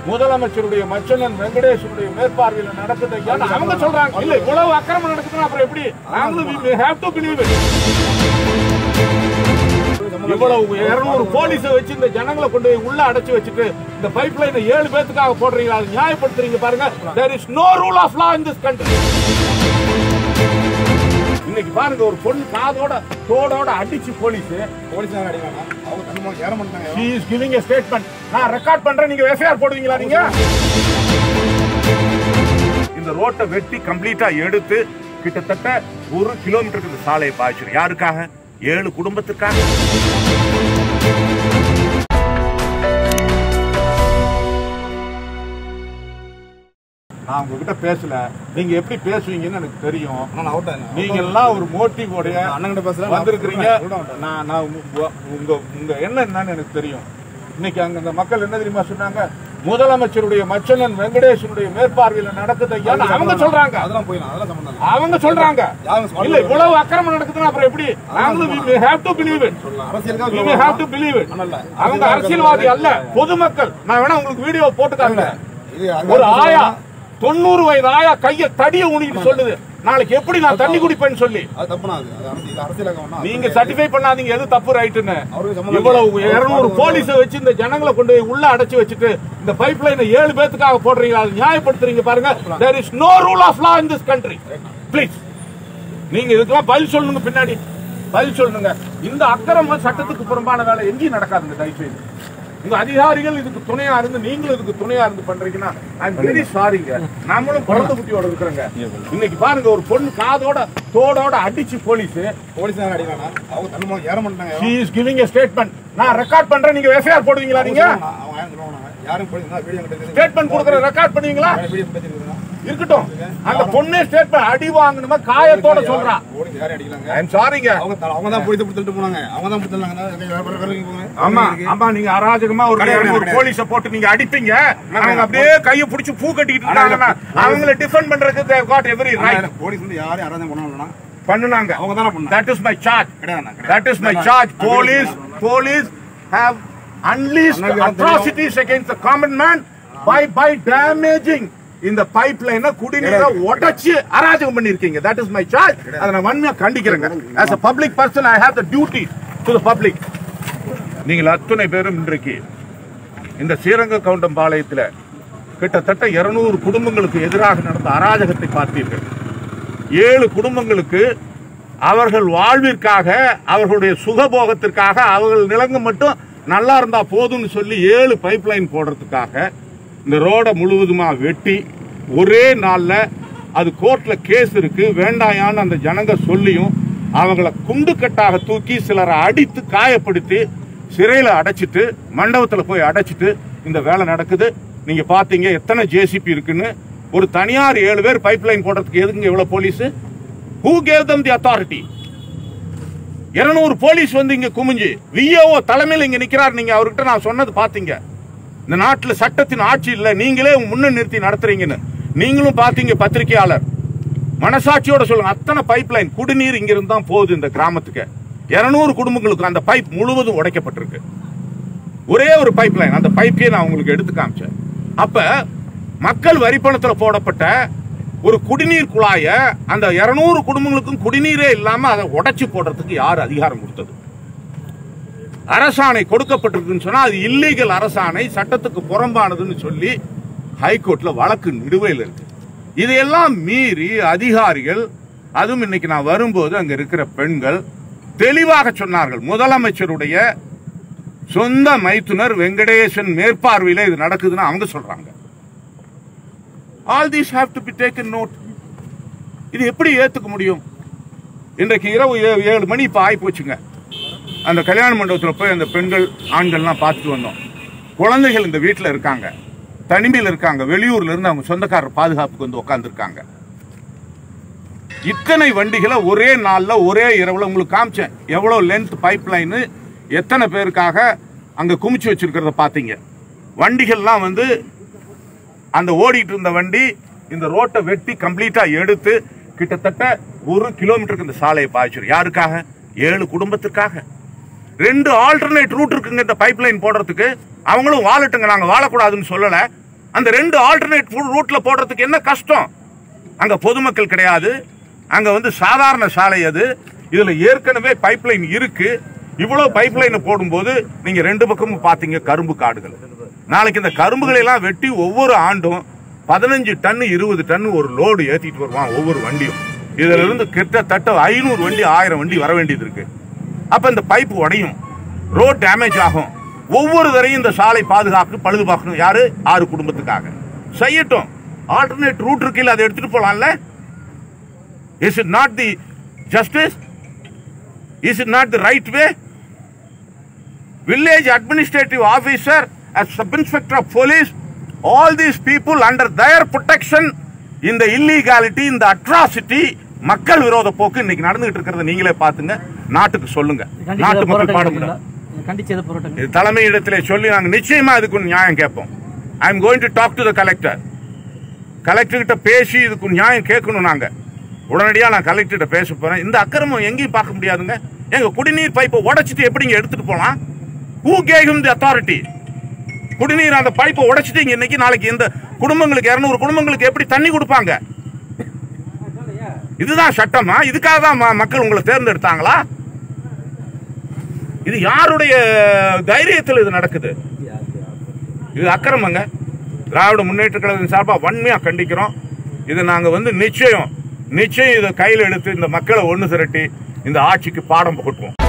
முதலமைச்சருடைய மச்சனன் வெங்கடேசனுடைய மேற்பார்வையில் நடக்குது ஐயான்னு அவங்க சொல்றாங்க இல்ல இவ்வளவு அக்கிரமம் நடக்குதுன்னா அப்புறம் எப்படி நாங்களும் we have to believe it. இவ்வளவு இருநூறு போலீஸை வச்சு இந்த ஜனங்களை கொண்டு போய் உள்ள அடைச்சு வச்சுட்டு இந்த பைப் லைனை ஏழு பேத்துக்காக போடுறீங்க அதை நியாயப்படுத்துறீங்க பாருங்க there is no rule of law in this country இன்னைக்கு பாருங்க ஒரு பொண்ணு காதோட தோடோட அடிச்சு போலீஸ் போலீஸ் தான் அடிக்கிறாங்க அவங்க கண்ணு மூலம் ஏற மாட்டாங்க he is giving a statement நான் ரெக்கார்ட் பண்றேன் நீங்க எஃப்ஐஆர் போடுவீங்களா நீங்க இந்த ரோட்டை வெட்டி கம்ப்ளீட்டா எடுத்து கிட்டத்தட்ட ஒரு கிலோமீட்டருக்கு இந்த சாலையை பாய்ச்சிரும் யாருக்காக ஏழு குடும்பத்துக்காக நான் உங்ககிட்ட பேசல நீங்க எப்படி பேசுவீங்கன்னு எனக்கு தெரியும் நான் அவுட் நீங்க எல்லாம் ஒரு மோட்டிவ் உடைய அண்ணன்கிட்ட பேசுறேன் வந்திருக்கிறீங்க விட மாட்டேன். நான் நான் உங்க உங்க உங்க எண்ணம் என்னன்னு எனக்கு தெரியும் இன்னைக்கு அங்க அந்த மக்கள் என்ன தெரியுமா சொன்னாங்க முதலமைச்சருடைய மச்சனன் வெங்கடேசனுடைய மேற்பார்வையில் நடக்குது ஐயான்னு அவங்க சொல்றாங்க அதெல்லாம் போயிடும் அதெல்லாம் சம்பந்தம் இல்லை அவங்க சொல்றாங்க யாரும் smart இல்ல இவ்வளவு அக்கிரமம் நடக்குதுன்னா அப்புறம் எப்படி நாங்களும் we may have to believe it சொல்லலாம் அரசியலுக்காக we may have to believe it ஆனா இல்ல. அவங்க அரசியல்வாதி அல்ல பொதுமக்கள் நான் வேணா உங்களுக்கு வீடியோ போட்டு காட்டுறேன் இது அங்க ஒரு ஆயா தொண்ணூறு வயது ஆயா கைய தடிய ஊனிட்டு சொல்லுது நாளைக்கு எப்படி நான் தண்ணி குடிப்பேன்னு சொல்லி அது தப்புனா அது அது அரசியல் இது அரசியலாக வேணா நீங்க சர்டிஃபை பண்ணாதீங்க எது தப்பு ரைட்டுன்னு அவருக்கு சம்மந்தம் இவ்வளவு இல்லை. இருநூறு போலீஸை வச்சு இந்த ஜனங்களை கொண்டு போய் உள்ள அடைச்சு வச்சுட்டு இந்த பைப் லைனை ஏழு பேத்துக்காக போடுறீங்க அதை நியாயப்படுத்துறீங்க பாருங்க there is no rule of law in this country please நீங்க இதுக்கெல்லாம் பதில் சொல்லணுங்க பின்னாடி பதில் சொல்லணுங்க இந்த அக்கிரம சட்டத்துக்கு புறம்பான வேலை எங்கேயும் நடக்காதுங்க தயவுசெய்து உங்க அதிகாரிகள் இதுக்கு துணையா இருந்து நீங்களும் இதுக்கு துணையா இருந்து பண்றீங்கன்னா ஐ எம் வெரி சாரிங்க நாமளும் பிறந்த குட்டியோட இருக்கிறோங்க இன்னைக்கு பாருங்க ஒரு பொண்ணு காதோட தோடோட அடிச்சு போலீஸ் போலீஸ் தான் அடிக்கிறாங்க அவங்க கண்ணு மூலம் ஏற மாட்டாங்க she is giving a statement நான் ரெக்கார்ட் பண்றேன் நீங்க எஃப்ஐஆர் போடுவீங்களா நீங்க அவங்க யாரும் சொல்லுவாங்க யாரும் போலீஸ் வீடியோ கிட்ட ஸ்டேட்மெண்ட் கொடுக்குற ரெக்கார்ட் பண்ணுவீங்களா வீடியோ பேசிருக்காங்க இருக்கட்டும் அந்த பொண்ணே ஸ்டேட்மெண்ட் அடி வாங்கணுமா காயத்தோட சொல்றா போலீஸ் யாரும் அடிக்கலாங்க ஐ எம் சாரிங்க அவங்க த- அவங்க தான் போலீஸ் பிடிச்சிட்டு போனாங்க அவங்க தான் பிடிச்சிருந்தாங்க ஆமா ஆமா நீங்க அராஜகமா ஒரு கிடையாது, ஒரு கிடையாது. போலீஸ போட்டு நீங்க அடிப்பீங்க அவங்க அப்படியே கைய புடிச்சு பூ கட்டிட்டு இருக்காங்கன்னா அவங்கள டிஃபெண்ட் பண்றதுக்கு they have got every right police வந்து யாரும் யாராவது பண்ணாங்கன்னா பண்ணுனாங்க அவங்க தானே பண்ணாங்க that is my charge கிடையாது that is my charge police police have unleashed அண்ணா, atrocities against the common man by by damaging இந்த பைப் லைனை குடிநீரை உடைச்சு அராஜகம் பண்ணிருக்கீங்க that is my charge அதை நான் வன்மையா கண்டிக்கிறேங்க as a public person i have the duty to the public நீங்கள் அத்துணை பேரும் இன்றைக்கு இந்த ஸ்ரீரங்க கவுண்டம்பாளையத்தில் கிட்டத்தட்ட 200 குடும்பங்களுக்கு எதிராக நடந்த அராஜகத்தை பார்த்தீர்கள் ஏழு குடும்பங்களுக்கு அவர்கள் வாழ்விற்காக அவர்களுடைய சுகபோகத்திற்காக அவர்கள் நிலங்க மட்டும் நல்லா இருந்தா போதும்னு சொல்லி ஏழு பைப் லைன் போடுறதுக்காக இந்த ரோடை முழுவதுமா வெட்டி ஒரே நாள்ல அது கோர்ட்ல கேஸ் இருக்கு வேண்டாயான்னு அந்த ஜனங்க சொல்லியும் அவங்கள குண்டுக்கட்டாக தூக்கி சிலரை அடித்து காயப்படுத்தி சிறையில அடைச்சிட்டு மண்டபத்துல போய் அடைச்சிட்டு இந்த வேலை நடக்குது நீங்க பாத்தீங்க எத்தனை ஜேசிபி இருக்குன்னு ஒரு தனியார் ஏழு பேர் பைப் லைன் போடுறதுக்கு எதுங்க இவ்வளவு police who gave them the authority இருநூறு போலீஸ் வந்து இங்க குமிஞ்சு விஓ தலைமையில் இங்க நிக்கிறார் நீங்க அவர்கிட்ட நான் சொன்னது பாத்தீங்க இந்த நாட்டுல சட்டத்தின் ஆட்சி இல்ல நீங்களே முன்ன நிறுத்தி நடத்துறீங்கன்னு நீங்களும் பாத்தீங்க பத்திரிகையாளர் மனசாட்சியோட சொல்லுங்க அத்தனை பைப் லைன் குடிநீர் இங்க இருந்து தான் போகுது இந்த கிராமத்துக்கு 200 குடும்பங்களுக்கு அந்த பைப் முழுவதும் உடைக்கப்பட்டிருக்கு ஒரே ஒரு பைப் லைன் அந்த பைப்பையே நான் உங்களுக்கு எடுத்து காமிச்சேன் அப்ப மக்கள் வரிப்பணத்துல போடப்பட்ட ஒரு குடிநீர் குழாய அந்த 200 குடும்பங்களுக்கும் குடிநீரே இல்லாம அதை உடைச்சு போடுறதுக்கு யார் அதிகாரம் கொடுத்தது அரசாணை கொடுக்கப்பட்டிருக்குன்னு சொன்னா அது இல்லீகல் அரசாணை சட்டத்துக்கு புறம்பானதுன்னு சொல்லி ஹைகோர்ட்ல வழக்கு நிலுவையில் இருக்கு இதையெல்லாம் மீறி அதிகாரிகள் அதுவும் இன்னைக்கு நான் வரும்போது அங்க இருக்கிற பெண்கள் தெளிவாக சொன்னார்கள் முதலமைச்சருடைய சொந்த மைத்துனர் வெங்கடேசன் மேற்பார்வையில இது நடக்குதுன்னு அவங்க சொல்றாங்க all these have to be taken note இது எப்படி ஏத்துக்க முடியும் இன்றைக்கு இரவு ஏ- ஏழு மணி இப்ப ஆகி போச்சுங்க அந்த கல்யாண மண்டபத்தில் போய் அந்த பெண்கள் ஆண்கள்லாம் பார்த்துட்டு வந்தோம் குழந்தைகள் இந்த வீட்டில் இருக்காங்க தனிமையில் இருக்காங்க வெளியூர்ல இருந்து அவங்க சொந்தக்காரர் பாதுகாப்புக்கு வந்து உட்காந்துருக்காங்க இத்தனை வண்டிகளை ஒரே நாள்ல ஒரே இரவுல உங்களுக்கு காமிச்சேன் எவ்வளவு லென்த் பைப் லைன் எத்தனை பேருக்காக அங்க குமிச்சு வச்சிருக்கிறத பாத்தீங்க வண்டிகள்லாம் வந்து அந்த ஓடிட்டு இருந்த வண்டி இந்த ரோட்டை வெட்டி கம்ப்ளீட்டா எடுத்து கிட்டத்தட்ட ஒரு கிலோமீட்டருக்கு இந்த சாலையை பாய்ச்சிரும் யாருக்காக ஏழு குடும்பத்துக்காக ரெண்டு ஆல்டர்னேட் ரூட் இருக்குங்க இந்த பைப் லைன் போடுறதுக்கு அவங்களும் வாழட்டுங்க நாங்க வாழக்கூடாதுன்னு சொல்லல அந்த ரெண்டு ஆல்டர்னேட் ரூட்ல போடுறதுக்கு என்ன கஷ்டம் அங்க பொதுமக்கள் கிடையாது அங்க வந்து சாதாரண சாலை அது இதுல ஏற்கனவே பைப்லைன் இருக்கு இவ்வளவு பைப்லைன் போடும்போது நீங்க ரெண்டு பக்கமும் பாத்தீங்க கரும்பு காடுகள் நாளைக்கு இந்த கரும்புகளை எல்லாம் வெட்டி ஒவ்வொரு ஆண்டும் பதினஞ்சு டன் இருபது டன் ஒரு லோடு ஏத்திட்டு வருவான் ஒவ்வொரு வண்டியும் இதுல இருந்து கிட்டத்தட்ட ஐநூறு வண்டி ஆயிரம் வண்டி வர வேண்டியது இருக்கு அப்ப இந்த பைப் உடையும் ரோட் டேமேஜ் ஆகும் ஒவ்வொரு தரையும் இந்த சாலை பாதுகாப்பு பழுது பார்க்கணும் யாரு ஆறு குடும்பத்துக்காக செய்யட்டும் ஆல்டர்னேட் ரூட் இருக்குல்ல அதை எடுத்துட்டு போலாம்ல is it not the justice is it not the right way village administrative officer as sub inspector of police all these people under their protection இந்த illegality இந்த atrocity மக்கள் விரோத போக்கு இன்னைக்கு நடந்துகிட்டு இருக்கிறத நீங்களே பாத்துங்க நாட்டுக்கு சொல்லுங்க நாட்டு மக்கள் பாடுங்க கண்டிச்சது போராட்டம் இது தலைமையிடத்திலே சொல்லி நாங்க நிச்சயமா இதுக்கு ஒரு நியாயம் கேட்போம் I am going to talk to the collector collector கிட்ட பேசி இதுக்கு ஒரு நியாயம் கேட்கணும் நாங்க உடனடியா நான் கலெக்டர் கிட்ட பேச போறேன் இந்த அக்கிரமம் எங்கேயும் பார்க்க முடியாதுங்க எங்க குடிநீர் பைப்பை உடைச்சிட்டு எப்படிங்க எடுத்துட்டு போலாம் who gave him the authority குடிநீர் அந்த பைப்பை உடைச்சிட்டு இன்னைக்கு நாளைக்கு இந்த குடும்பங்களுக்கு 200 குடும்பங்களுக்கு எப்படி தண்ணி கொடுப்பாங்க இதுதான் சட்டமா இதுக்காக தான் ம- மக்கள் உங்களை தேர்ந்தெடுத்தாங்களா இது யாருடைய தைரியத்தில் இது நடக்குது இது அக்கிரமங்க திராவிட முன்னேற்ற கழகத்தின் சார்பா வன்மையா கண்டிக்கிறோம் இதை நாங்க வந்து நிச்சயம் நிச்சயம் இதை கையில் எடுத்து இந்த மக்களை ஒண்ணு திரட்டி இந்த ஆட்சிக்கு பாடம் புகட்டுவோம்